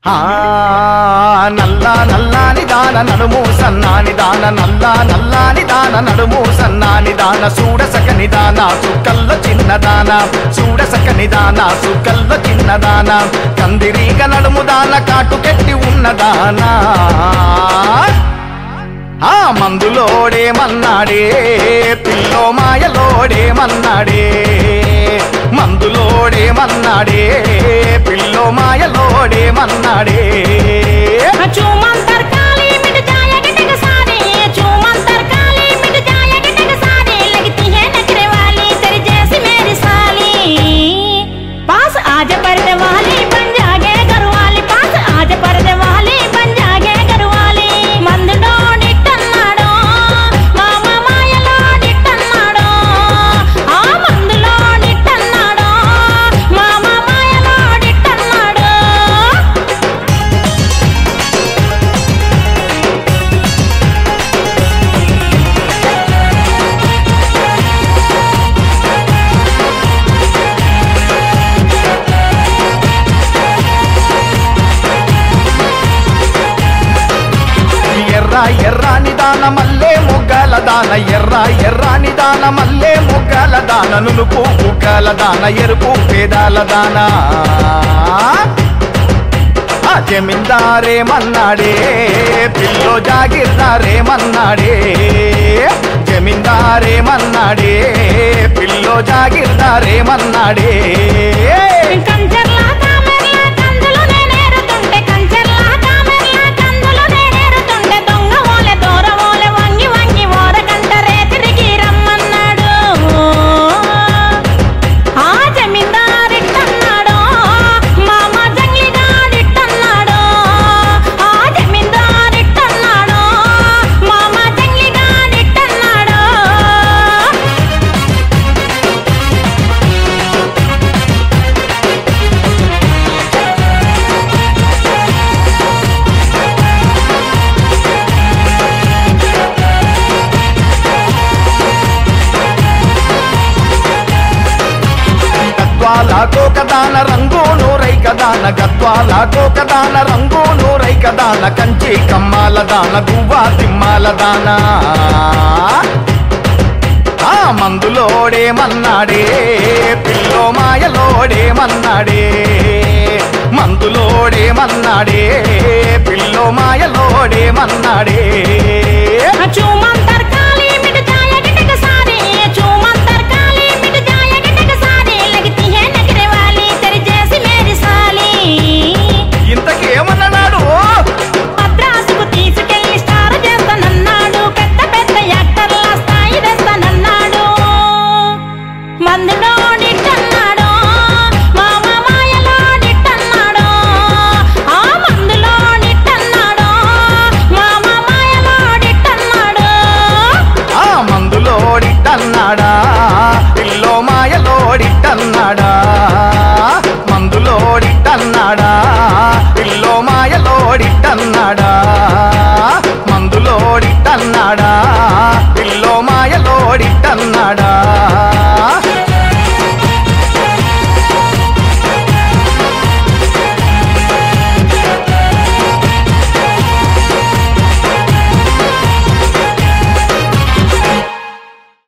ఆ నల్లా నల్లాని దాన నడుము సన్నాని దాన నల్లా నల్లాని దాన నడుము సన్నాని దాన చూడసకని దాన సుకల్ల చిన్నదాన చూడసకని దాన సుకల్ల చిన్నదాన కందిరీగ నడుము దాన కాటుకెట్టి ఉన్నదానా ఆ మందులోడేమన్నాడే పిల్లో మాయలోడేమన్నాడే మందులోడేమన్నాడే పిల్లో మాయలోడేమన్నాడే चूमंतर काली मिट जाएगी टक सारे चूमंतर काली मिट जाएगी टक सारे लगती है नखरे वाली तेरी जैसी मेरी साली पास आज पर्दे वाली बन जागे घर वाली पास आज पर्दे वाली बन जागे घर वाली మందులో నిట్టన్నాడో మామ మాయలో నిట్టన్నాడో ఆ మందులో నిట్టన్నాడో మామ మాయలో నిట్టన్నాడో ఎర్ర ఎర్రాని దాన మల్లే మొగ్గల దాన ఎర్ర ఎర్రాని దాన మల్లే మొగ్గల దాన నునుపు ముగ్గల దాన ఎరుపు పేదాల దాన ఆ జమీందారేమన్నాడే పిల్లో జాగిర్దారేమన్నాడే జమీందారేమన్నాడే పిల్లో జాగిర్దారేమన్నాడే కంచర్లా కామెర్లా కందులు నేనేరుతుంటే కంచర్లా కామెర్లా కందులు నేనేరుతుంటే దొంగ ఓలె దూర ఓలె వంగి వంగి ఓరకంటరే తిరిగి రమ్మన్నాడు ఆ జమీందారిట్టన్నాడు మామ జంగిగాడిట్టన్నాడు ఆ జమీందారిట్టన్నాడు మామ జంగిగాడిట్టన్నాడు గద్వాల కోకదాన రంగు నూరైక దాన గద్వాల కోకదాన రంగు నూరైక దాన కంచి కమ్మాల దాన గువ్వా తిమ్మాల దాన ఆ మందులోడేమన్నాడే పిల్లో మాయలోడేమన్నాడే మందులోడేమన్నాడే పిల్లో మాయలోడేమన్నాడే चूमंतर काली मिट जाएगी टक सारे चूमंतर काली मिट जाएगी टक सारे लगती है नखरे वाली तेरी जैसी मेरी साली ఇంతకేమన్నాడు మద్రాసుకు తీసుకెళ్లి స్టార్ చేస్తానన్నాడు పెద్ద పెద్ద యాక్టర్ల స్థాయి తెస్తానన్నాడు మందులో నిట్టన్నాడు మామ మాయలో నిట్టన్నాడు ఆ మందులో నిట్టన్నాడు మామ మాయలో నిట్టన్నాడు ఆ మందులోడిట్టన్నాడా పిల్లో మాయలోడిట్టన్నాడా